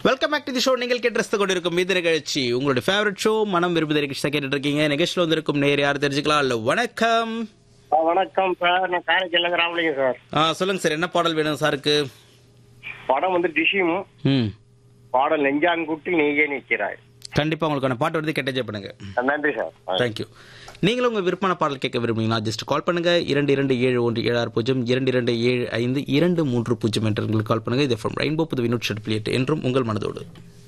Welcome back to the show நீங்கள் கேட்டு கொண்டிருக்கும் இந்த நிகழ்ச்சி உங்களுடைய ஃபேவரட் ஷோ மனம் விரும்புத நிகழ்ச்சி கேட்டுட்டு இருக்கீங்க நிகழ்ச்சியில் வந்திருக்கும் நேர் யார் தெரிஞ்சுக்கலாம் இல்ல வணக்கம் ஆ, வணக்கம் சார் நான் காரைக்கால் ராமலிங்கம் சார் ஆ, சொல்லுங்க சார் என்ன பாடல் வேணும் சாருக்கு படம் வந்து டிஷியும் ம் பாடல் நெஞ்சான்குட்டி நீயே நிற்கிறாய் கண்டிப்பா உங்களுக்கான பாட்டு வந்து கேட்ட பண்ணுங்க நன்றி சார் ஆ. தேங்க்யூ நீங்களும் உங்க விருப்பமான பாடல் கேட்க விரும்புறீங்களா ஜஸ்ட் கால் பண்ணுங்க இரண்டு இரண்டு ஏழு ஒன்று ஏழு ஆறு பூஜ்ஜியம் இரண்டு இரண்டு ஏழு ஐந்து இரண்டு மூன்று பூஜ்ஜியம் என்று எங்களுக்கு கால் பண்ணுங்க இது ஃப்ரம் ரெயின்போ புது வினோட் ஷெட் பிளேட் என்றும் உங்கள் மனதோடு